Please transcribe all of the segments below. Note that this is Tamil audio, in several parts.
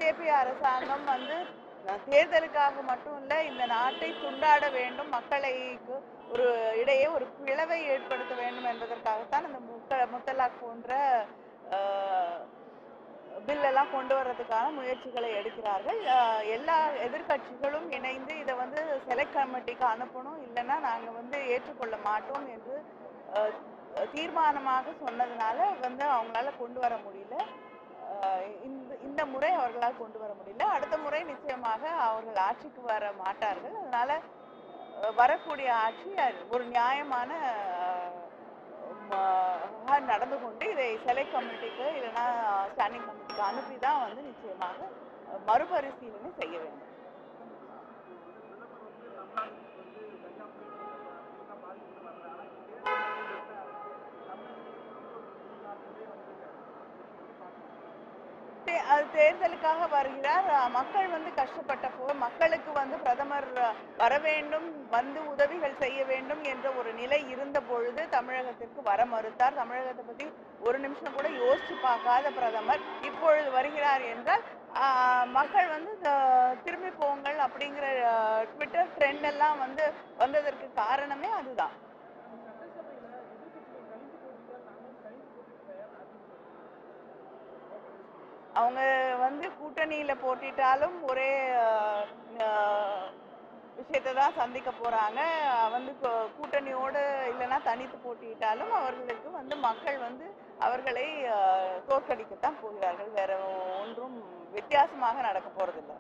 பிஜேபி அரசாங்கம் வந்து அஹ், தேர்தலுக்காக மட்டும் இல்ல இந்த நாட்டை துண்டாட வேண்டும் மக்களுக்கு ஒரு இடையே ஒரு பிளவை ஏற்படுத்த வேண்டும் என்பதற்காகத்தான் இந்த முத்த முத்தலாக் போன்ற அஹ், பில் எல்லாம் கொண்டு வர்றதுக்கான முயற்சிகளை எடுக்கிறார்கள் அஹ், எல்லா எதிர்க்கட்சிகளும் இணைந்து இதை வந்து செலக்ட் கமிட்டிக்கு அனுப்பணும் இல்லைன்னா நாங்க வந்து ஏற்றுக்கொள்ள மாட்டோம் என்று அஹ், தீர்மானமாக சொன்னதுனால வந்து அவங்களால கொண்டு வர முடியல அஹ், இந்த இந்த முறை அவர்களால் கொண்டு வர முடியல அடுத்த முறை நிச்சயமாக அவர்கள் ஆட்சிக்கு வர மாட்டார்கள் அதனால அஹ், வரக்கூடிய ஆட்சி அது ஒரு நியாயமான அஹ், ம- நடந்து கொண்டு இதை செலக்ட் கமிட்டிக்கு இல்லைன்னா ஸ்டாண்டிங் கமிட்டிக்கு அனுப்பி தான் வந்து நிச்சயமாக அஹ், மறுபரிசீலனை செய்ய வேண்டும் தே- அது தேர்தலுக்காக வருகிறார் அஹ், மக்கள் வந்து கஷ்டப்பட்டப்போ மக்களுக்கு வந்து பிரதமர் அஹ், வர வேண்டும் வந்து உதவிகள் செய்ய வேண்டும் என்ற ஒரு நிலை இருந்த பொழுது தமிழகத்திற்கு வர மறுத்தார் தமிழகத்தை பத்தி ஒரு நிமிஷம் கூட யோசிச்சு பார்க்காத பிரதமர் இப்பொழுது வருகிறார் என்றால் ஆஹ், மக்கள் வந்து இந்த திரும்பி போங்கள் அப்படிங்கிற அஹ், ட்விட்டர் ட்ரெண்ட் எல்லாம் வந்து வந்ததற்கு காரணமே அதுதான் அவங்க வந்து கூட்டணியில போட்டிட்டாலும் ஒரே அஹ், அஹ், விஷயத்தை தான் சந்திக்க போறாங்க அஹ் வந்து கூ- கூட்டணியோடு இல்லைன்னா தனித்து போட்டியிட்டாலும் அவர்களுக்கு வந்து மக்கள் வந்து அவர்களை அஹ், தோற்கடிக்கத்தான் போகிறார்கள் வேற ஒன்றும் வித்தியாசமாக நடக்க போறதில்லை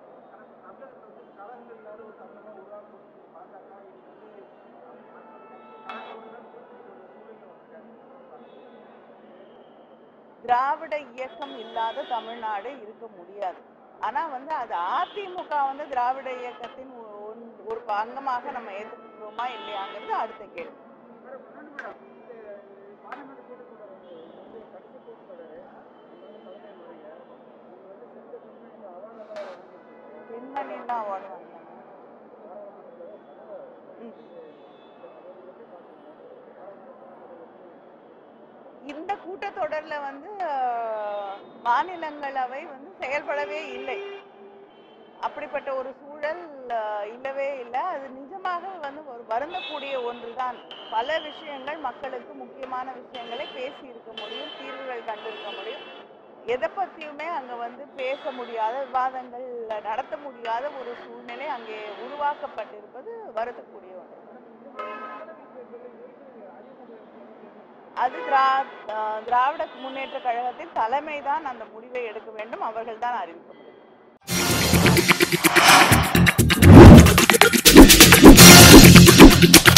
திராவிட இயக்கம் இல்லாத தமிழ்நாடு இருக்க முடியாது ஆனா வந்து அது அதிமுக வந்து திராவிட இயக்கத்தின் ஒ- ஒன்- ஒரு அங்கமாக நம்ம ஏற்றுக்கிறோமா இல்லையாங்கிறது அடுத்த கேள்வி பெண்மணிலாம் அவார்டு வாங்கினாங்க ம். இந்த கூட்டத்தொடர்ல வந்து அஹ், மாநிலங்களவை வந்து செயல்படவே இல்லை அப்படிப்பட்ட ஒரு சூழல் அஹ், இல்லவே இல்லை அது நிஜமாக வந்து ஒரு வருந்தக்கூடிய ஒன்றுதான் பல விஷயங்கள் மக்களுக்கு முக்கியமான விஷயங்களை பேசி இருக்க முடியும் தீர்வுகள் கண்டிருக்க முடியும் எதை பத்தியுமே அங்க வந்து பேச முடியாத விவாதங்கள் நடத்த முடியாத ஒரு சூழ்நிலை அங்கே உருவாக்கப்பட்டிருப்பது வருத்தக்கூடிய ஒன்று அது திரா அஹ் திராவிட முன்னேற்ற கழகத்தின் தலைமை தான் அந்த முடிவை எடுக்க வேண்டும் அவர்கள் தான் அறிவிக்க முடியும்